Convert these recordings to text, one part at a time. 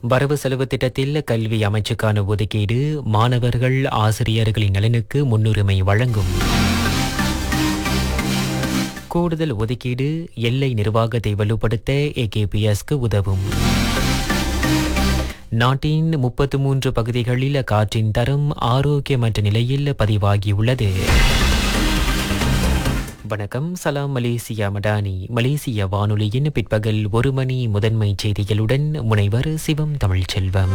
வரவு செலவு திட்டத்தில் கல்வி அமைச்சுக்கான ஒதுக்கீடு மாணவர்கள் ஆசிரியர்களின் நலனுக்கு முன்னுரிமை வழங்கும் கூடுதல் ஒதுக்கீடு எல்லை நிர்வாகத்தை வலுப்படுத்த ஏகேபிஎஸ்க்கு உதவும் நாட்டின் முப்பத்து மூன்று பகுதிகளில் காற்றின் தரம் ஆரோக்கியமற்ற நிலையில் பதிவாகியுள்ளது வணக்கம் சலாம் மலேசியா மடானி மலேசிய வானொலியின் பிற்பகல் ஒரு மணி முதன்மை செய்திகளுடன் முனைவர் சிவம் தமிழ்ச்செல்வம்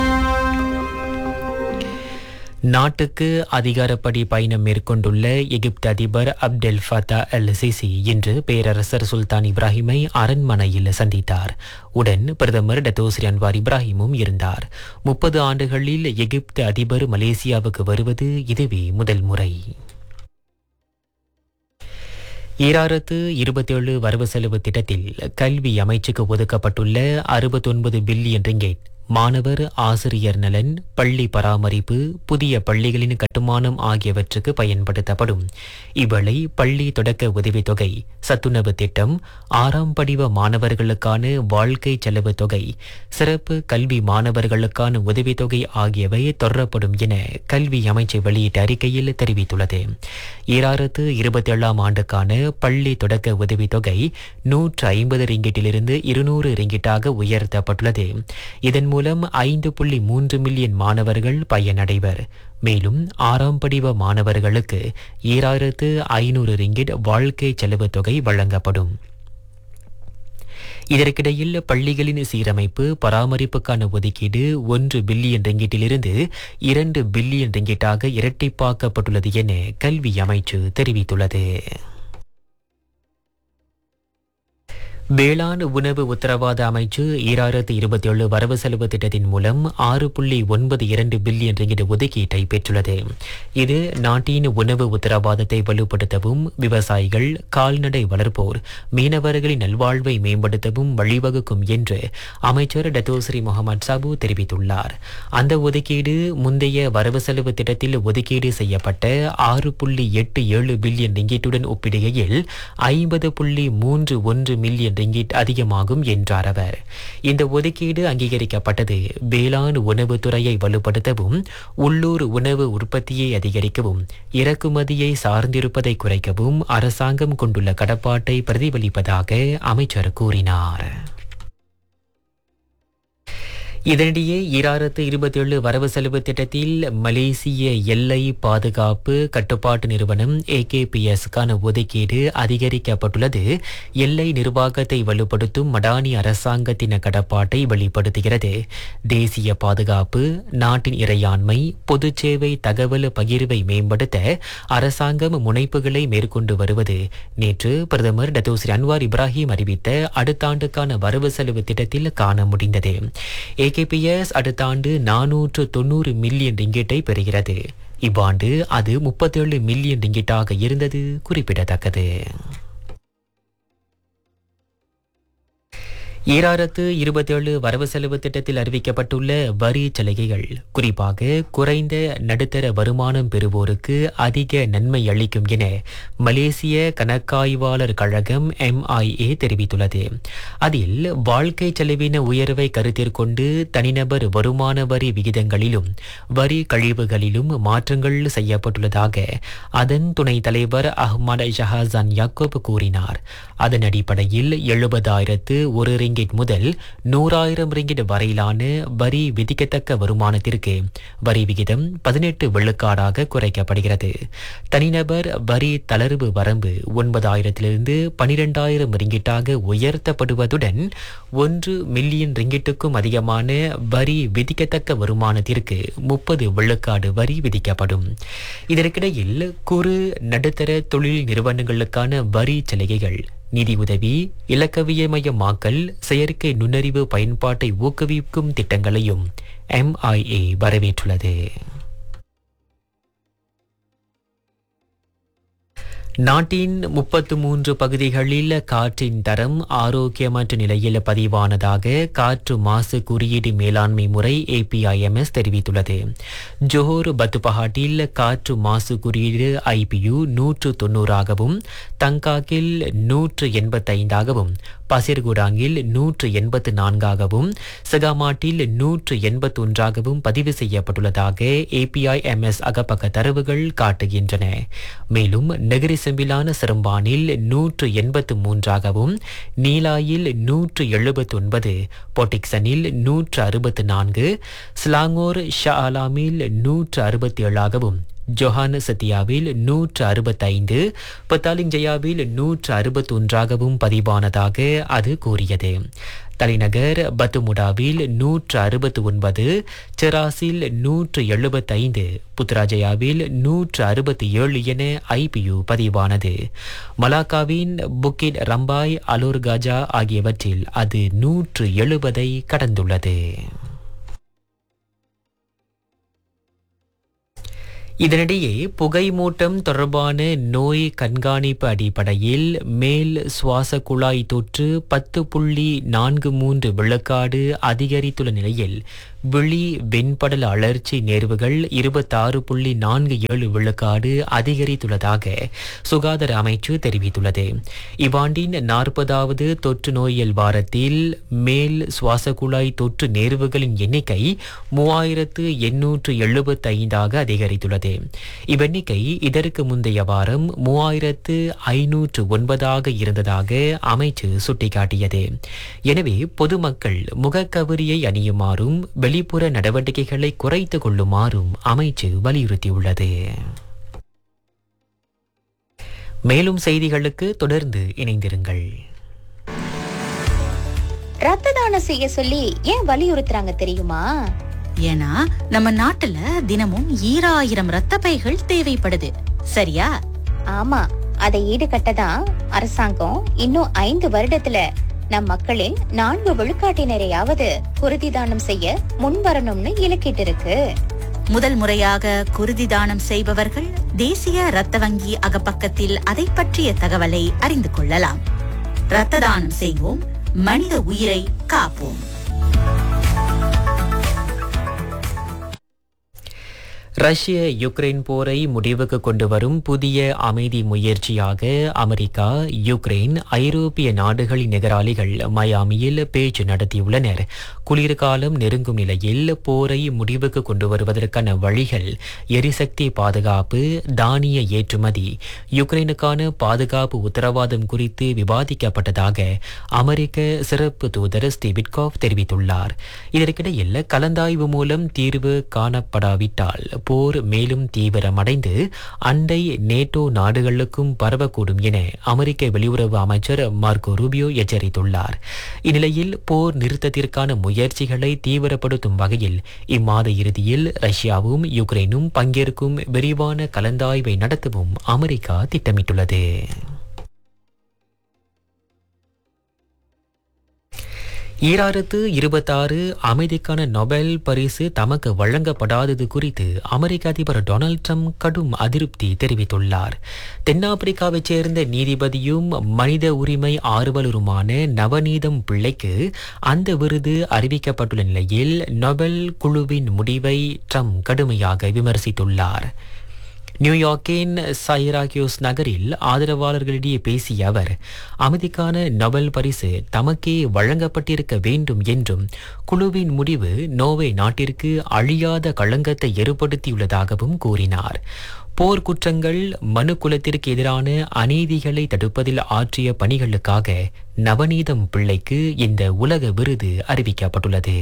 நாட்டுக்கு அதிகாரப்படி பயணம் மேற்கொண்டுள்ள எகிப்து அதிபர் அப்டெல் ஃபத்தா அல் சிசி இன்று பேரரசர் சுல்தான் இப்ராஹிமை அரண்மனையில் சந்தித்தார் உடன் பிரதமர் டத்தோஸ்ரி அன்வார் இப்ராஹிமும் இருந்தார் முப்பது ஆண்டுகளில் எகிப்து அதிபர் மலேசியாவுக்கு வருவது இதுவே முதல் முறை ஈராயிரத்து இருபத்தேழு வரவு செலவு திட்டத்தில் கல்வி அமைச்சுக்கு ஒதுக்கப்பட்டுள்ள அறுபத்தொன்பது பில்லியன் ரிங்கெட் மாணவர் ஆசிரியர் நலன் பள்ளி பராமரிப்பு புதிய பள்ளிகளின் கட்டுமானம் ஆகியவற்றுக்கு பயன்படுத்தப்படும் இவளை பள்ளி தொடக்க உதவித்தொகை சத்துணவு திட்டம் ஆறாம் படிவ மாணவர்களுக்கான வாழ்க்கை செலவு தொகை சிறப்பு கல்வி மாணவர்களுக்கான உதவித்தொகை ஆகியவை தொடரப்படும் என கல்வி அமைச்சு வெளியிட்ட அறிக்கையில் தெரிவித்துள்ளது ஈராயிரத்து இருபத்தி ஏழாம் ஆண்டுக்கான பள்ளி தொடக்க உதவித்தொகை நூற்று ஐம்பது ரிங்கிட்டிலிருந்து இருநூறு ரிங்கிட்டாக உயர்த்தப்பட்டுள்ளது இதன் மூலம் ஐந்து புள்ளி மூன்று மில்லியன் மாணவர்கள் பயனடைவர் மேலும் ஆறாம் படிவ மாணவர்களுக்கு ஈராயிரத்து ஐநூறு ரிங்கிட் வாழ்க்கை செலவு தொகை வழங்கப்படும் இதற்கிடையில் பள்ளிகளின் சீரமைப்பு பராமரிப்புக்கான ஒதுக்கீடு ஒன்று பில்லியன் ரிங்கிட்டிலிருந்து இரண்டு பில்லியன் ரிங்கிட்டாக இரட்டிப்பாக்கப்பட்டுள்ளது என கல்வி அமைச்சு தெரிவித்துள்ளது வேளாண் உணவு உத்தரவாத அமைச்சு ஈராயிரத்து இருபத்தி ஏழு வரவு செலவு திட்டத்தின் மூலம் ஆறு புள்ளி ஒன்பது இரண்டு பில்லியன் ரிங்கிட் ஒதுக்கீட்டை பெற்றுள்ளது இது நாட்டின் உணவு உத்தரவாதத்தை வலுப்படுத்தவும் விவசாயிகள் கால்நடை வளர்ப்போர் மீனவர்களின் நல்வாழ்வை மேம்படுத்தவும் வழிவகுக்கும் என்று அமைச்சர் டத்தோஸ்ரீ முகமது சாபு தெரிவித்துள்ளார் அந்த ஒதுக்கீடு முந்தைய வரவு செலவு திட்டத்தில் ஒதுக்கீடு செய்யப்பட்ட ஆறு புள்ளி எட்டு ஏழு பில்லியன் ரிங்கிட்டுடன் ஒப்பிடுகையில் ஐம்பது புள்ளி மூன்று ஒன்று மில்லியன் ரிங்கிட் அதிகமாகும் என்றார் அவர் இந்த ஒதுக்கீடு அங்கீகரிக்கப்பட்டது வேளாண் உணவுத் துறையை வலுப்படுத்தவும் உள்ளூர் உணவு உற்பத்தியை அதிகரிக்கவும் இறக்குமதியை சார்ந்திருப்பதை குறைக்கவும் அரசாங்கம் கொண்டுள்ள கடப்பாட்டை பிரதிபலிப்பதாக அமைச்சர் கூறினார் இதனிடையே ஈராயிரத்து இருபத்தி ஏழு வரவு செலவு திட்டத்தில் மலேசிய எல்லை பாதுகாப்பு கட்டுப்பாட்டு நிறுவனம் ஏகேபிஎஸ்க்கான ஒதுக்கீடு அதிகரிக்கப்பட்டுள்ளது எல்லை நிர்வாகத்தை வலுப்படுத்தும் மடானி அரசாங்கத்தின் கடப்பாட்டை வெளிப்படுத்துகிறது தேசிய பாதுகாப்பு நாட்டின் இறையாண்மை பொதுச்சேவை தகவல் பகிர்வை மேம்படுத்த அரசாங்கம் முனைப்புகளை மேற்கொண்டு வருவது நேற்று பிரதமர் டத்தோஸ்ரீ அன்வார் இப்ராஹிம் அறிவித்த அடுத்த ஆண்டுக்கான வரவு செலவு திட்டத்தில் காண முடிந்தது ஏகேபிஎஸ் அடுத்த ஆண்டு நானூற்று தொண்ணூறு மில்லியன் ரிங்கெட்டை பெறுகிறது இவ்வாண்டு அது முப்பத்தேழு மில்லியன் ரிங்கெட்டாக இருந்தது குறிப்பிடத்தக்கது ஈராயிரத்து இருபத்தேழு வரவு செலவு திட்டத்தில் அறிவிக்கப்பட்டுள்ள வரி சலுகைகள் குறிப்பாக குறைந்த நடுத்தர வருமானம் பெறுவோருக்கு அதிக நன்மை அளிக்கும் என மலேசிய கணக்காய்வாளர் கழகம் எம்ஐஏ தெரிவித்துள்ளது அதில் வாழ்க்கை செலவின உயர்வை கருத்திற்கொண்டு தனிநபர் வருமான வரி விகிதங்களிலும் வரி கழிவுகளிலும் மாற்றங்கள் செய்யப்பட்டுள்ளதாக அதன் துணைத் தலைவர் அஹ்மத் ஷஹாசான் யாக்கூப் கூறினார் அதன் அடிப்படையில் எழுபதாயிரத்து ஒரு ரிங்கிட் முதல் நூறாயிரம் ரிங்கிட் வரையிலான வரி விதிக்கத்தக்க வருமானத்திற்கு வரி விகிதம் பதினெட்டு வெள்ளுக்காடாக குறைக்கப்படுகிறது தனிநபர் வரி தளர்வு வரம்பு ஒன்பதாயிரத்திலிருந்து பனிரெண்டாயிரம் ரிங்கிட்டாக உயர்த்தப்படுவதுடன் ஒன்று மில்லியன் ரிங்கிட்டுக்கும் அதிகமான வரி விதிக்கத்தக்க வருமானத்திற்கு முப்பது வெள்ளுக்காடு வரி விதிக்கப்படும் இதற்கிடையில் குறு நடுத்தர தொழில் நிறுவனங்களுக்கான வரி சலுகைகள் நிதி உதவி இலக்கவியமயமாக்கல் செயற்கை நுண்ணறிவு பயன்பாட்டை ஊக்குவிக்கும் திட்டங்களையும் எம்ஐஏ வரவேற்றுள்ளது நாட்டின் முப்பத்து மூன்று பகுதிகளில் காற்றின் தரம் ஆரோக்கியமற்ற நிலையில் பதிவானதாக காற்று மாசு குறியீடு மேலாண்மை முறை ஏபிஐஎம்எஸ் தெரிவித்துள்ளது ஜோஹர் பத்துபஹாட்டில் காற்று மாசு குறியீடு ஐபியு நூற்று தொன்னூறாகவும் தங்காக்கில் நூற்று எண்பத்தைந்தாகவும் பசிர்குடாங்கில் நூற்று எண்பத்து நான்காகவும் சகாமாட்டில் நூற்று எண்பத்தொன்றாகவும் பதிவு செய்யப்பட்டுள்ளதாக ஏபிஐஎம்எஸ் அகப்பக்க தரவுகள் காட்டுகின்றன மேலும் நெகிரி செம்பிலான சிறும்பானில் நூற்று எண்பத்து மூன்றாகவும் நீலாயில் நூற்று எழுபத்தொன்பது பொட்டிக்சனில் நூற்று அறுபத்து நான்கு ஸ்லாங்கோர் ஷா அலாமில் நூற்று அறுபத்தி ஏழாகவும் ஜொஹான் சத்தியாவில் நூற்று அறுபத்தைந்து பத்தாலிஞ்சயாவில் நூற்று அறுபத்தொன்றாகவும் பதிவானதாக அது கூறியது தலைநகர் பத்துமுடாவில் நூற்று அறுபத்து ஒன்பது செராசில் நூற்று எழுபத்தைந்து புத்ராஜயாவில் நூற்று அறுபத்தி ஏழு என ஐபியு பதிவானது மலாக்காவின் புக்கிட் ரம்பாய் அலோர் காஜா ஆகியவற்றில் அது நூற்று எழுபதை கடந்துள்ளது இதனிடையே புகைமூட்டம் தொடர்பான நோய் கண்காணிப்பு அடிப்படையில் மேல் சுவாச குழாய் தொற்று பத்து புள்ளி நான்கு மூன்று விழுக்காடு அதிகரித்துள்ள நிலையில் விழி வெண்படல அழற்சி நேர்வுகள் இருபத்தாறு புள்ளி நான்கு ஏழு விழுக்காடு அதிகரித்துள்ளதாக சுகாதார அமைச்சு தெரிவித்துள்ளது இவ்வாண்டின் நாற்பதாவது தொற்று நோயியல் வாரத்தில் மேல் சுவாச குழாய் தொற்று நேர்வுகளின் எண்ணிக்கை மூவாயிரத்து எண்ணூற்று எழுபத்தைந்தாக அதிகரித்துள்ளது இவ்வெண்ணிக்கை இதற்கு முந்தைய வாரம் மூவாயிரத்து ஐநூற்று ஒன்பதாக இருந்ததாக அமைச்சு சுட்டிக்காட்டியது எனவே பொதுமக்கள் முகக்கவரியை அணியுமாறும் வெளிப்புற நடவடிக்கைகளை குறைத்துக் கொள்ளுமாறும் அமைச்சு வலியுறுத்தியுள்ளது மேலும் செய்திகளுக்கு தொடர்ந்து இணைந்திருங்கள் ரத்த தானம் செய்ய சொல்லி ஏன் வலியுறுத்துறாங்க தெரியுமா ஏன்னா நம்ம நாட்டுல தினமும் ஈராயிரம் ரத்த பைகள் தேவைப்படுது சரியா ஆமா அதை ஈடுகட்டதான் அரசாங்கம் இன்னும் ஐந்து வருடத்துல நம் மக்களில் நான்கு விழுக்காட்டினரையாவது குருதி தானம் செய்ய முன்வரணும்னு இலக்கிட்டு இருக்கு முதல் முறையாக குருதி தானம் செய்பவர்கள் தேசிய ரத்த வங்கி அகப்பக்கத்தில் அதை பற்றிய தகவலை அறிந்து கொள்ளலாம் ரத்த தானம் செய்வோம் மனித உயிரை காப்போம் ரஷ்ய யுக்ரைன் போரை முடிவுக்கு கொண்டு வரும் புதிய அமைதி முயற்சியாக அமெரிக்கா யுக்ரைன் ஐரோப்பிய நாடுகளின் எதிராளிகள் மயாமியில் பேச்சு நடத்தியுள்ளனர் குளிர்காலம் நெருங்கும் நிலையில் போரை முடிவுக்கு கொண்டு வருவதற்கான வழிகள் எரிசக்தி பாதுகாப்பு தானிய ஏற்றுமதி யுக்ரைனுக்கான பாதுகாப்பு உத்தரவாதம் குறித்து விவாதிக்கப்பட்டதாக அமெரிக்க சிறப்பு தூதர் ஸ்டீவிட்காஃப் தெரிவித்துள்ளார் இதற்கிடையில் கலந்தாய்வு மூலம் தீர்வு காணப்படாவிட்டால் போர் மேலும் தீவிரமடைந்து அண்டை நேட்டோ நாடுகளுக்கும் பரவக்கூடும் என அமெரிக்க வெளியுறவு அமைச்சர் மார்கோ ரூபியோ எச்சரித்துள்ளார் இந்நிலையில் போர் நிறுத்தத்திற்கான முயற்சிகளை தீவிரப்படுத்தும் வகையில் இம்மாத இறுதியில் ரஷ்யாவும் யுக்ரைனும் பங்கேற்கும் விரிவான கலந்தாய்வை நடத்தவும் அமெரிக்கா திட்டமிட்டுள்ளது ஈராயிரத்து இருபத்தாறு அமைதிக்கான நொபேல் பரிசு தமக்கு வழங்கப்படாதது குறித்து அமெரிக்க அதிபர் டொனால்ட் ட்ரம்ப் கடும் அதிருப்தி தெரிவித்துள்ளார் தென்னாப்பிரிக்காவைச் சேர்ந்த நீதிபதியும் மனித உரிமை ஆர்வலருமான நவநீதம் பிள்ளைக்கு அந்த விருது அறிவிக்கப்பட்டுள்ள நிலையில் நொபேல் குழுவின் முடிவை ட்ரம்ப் கடுமையாக விமர்சித்துள்ளார் நியூயார்க்கின் சைராகியோஸ் நகரில் ஆதரவாளர்களிடையே பேசிய அவர் அமைதிக்கான நொபல் பரிசு தமக்கே வழங்கப்பட்டிருக்க வேண்டும் என்றும் குழுவின் முடிவு நோவே நாட்டிற்கு அழியாத களங்கத்தை ஏற்படுத்தியுள்ளதாகவும் கூறினார் போர்க்குற்றங்கள் மனு குலத்திற்கு எதிரான அநீதிகளை தடுப்பதில் ஆற்றிய பணிகளுக்காக நவநீதம் பிள்ளைக்கு இந்த உலக விருது அறிவிக்கப்பட்டுள்ளது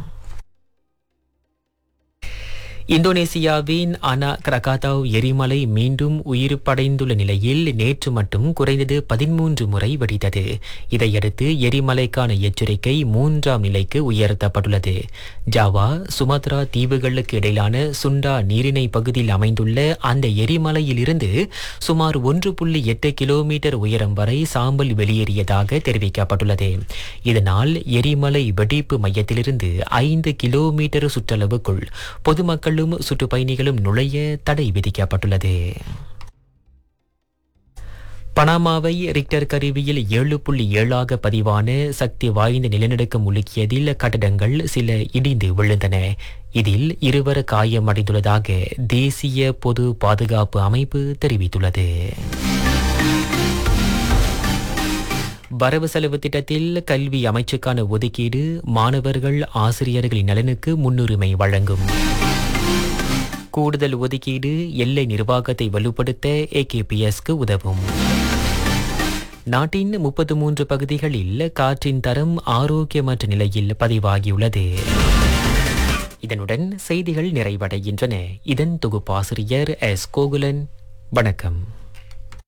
இந்தோனேசியாவின் அனா கிரகாத்தாவ் எரிமலை மீண்டும் உயிர் படைந்துள்ள நிலையில் நேற்று மட்டும் குறைந்தது பதிமூன்று முறை வெடித்தது இதையடுத்து எரிமலைக்கான எச்சரிக்கை மூன்றாம் நிலைக்கு உயர்த்தப்பட்டுள்ளது ஜாவா சுமத்ரா தீவுகளுக்கு இடையிலான சுண்டா நீரிணை பகுதியில் அமைந்துள்ள அந்த எரிமலையிலிருந்து சுமார் ஒன்று புள்ளி எட்டு கிலோமீட்டர் உயரம் வரை சாம்பல் வெளியேறியதாக தெரிவிக்கப்பட்டுள்ளது இதனால் எரிமலை வெடிப்பு மையத்திலிருந்து ஐந்து கிலோமீட்டர் சுற்றளவுக்குள் பொதுமக்களும் சுற்றுப்பயணிகளும் நுழைய தடை விதிக்கப்பட்டுள்ளது பனாமாவை ரிக்டர் கருவியில் ஏழு புள்ளி ஏழாக பதிவான சக்தி வாய்ந்த நிலநடுக்கம் உலுக்கியதில் கட்டடங்கள் சில இடிந்து விழுந்தன இதில் இருவர் காயமடைந்துள்ளதாக தேசிய பொது பாதுகாப்பு அமைப்பு தெரிவித்துள்ளது வரவு செலவு திட்டத்தில் கல்வி அமைச்சுக்கான ஒதுக்கீடு மாணவர்கள் ஆசிரியர்களின் நலனுக்கு முன்னுரிமை வழங்கும் கூடுதல் ஒதுக்கீடு எல்லை நிர்வாகத்தை வலுப்படுத்த ஏகேபிஎஸ்க்கு உதவும் நாட்டின் முப்பத்து மூன்று பகுதிகளில் காற்றின் தரம் ஆரோக்கியமற்ற நிலையில் பதிவாகியுள்ளது இதனுடன் செய்திகள் நிறைவடைகின்றன இதன் தொகுப்பாசிரியர் எஸ் கோகுலன் வணக்கம்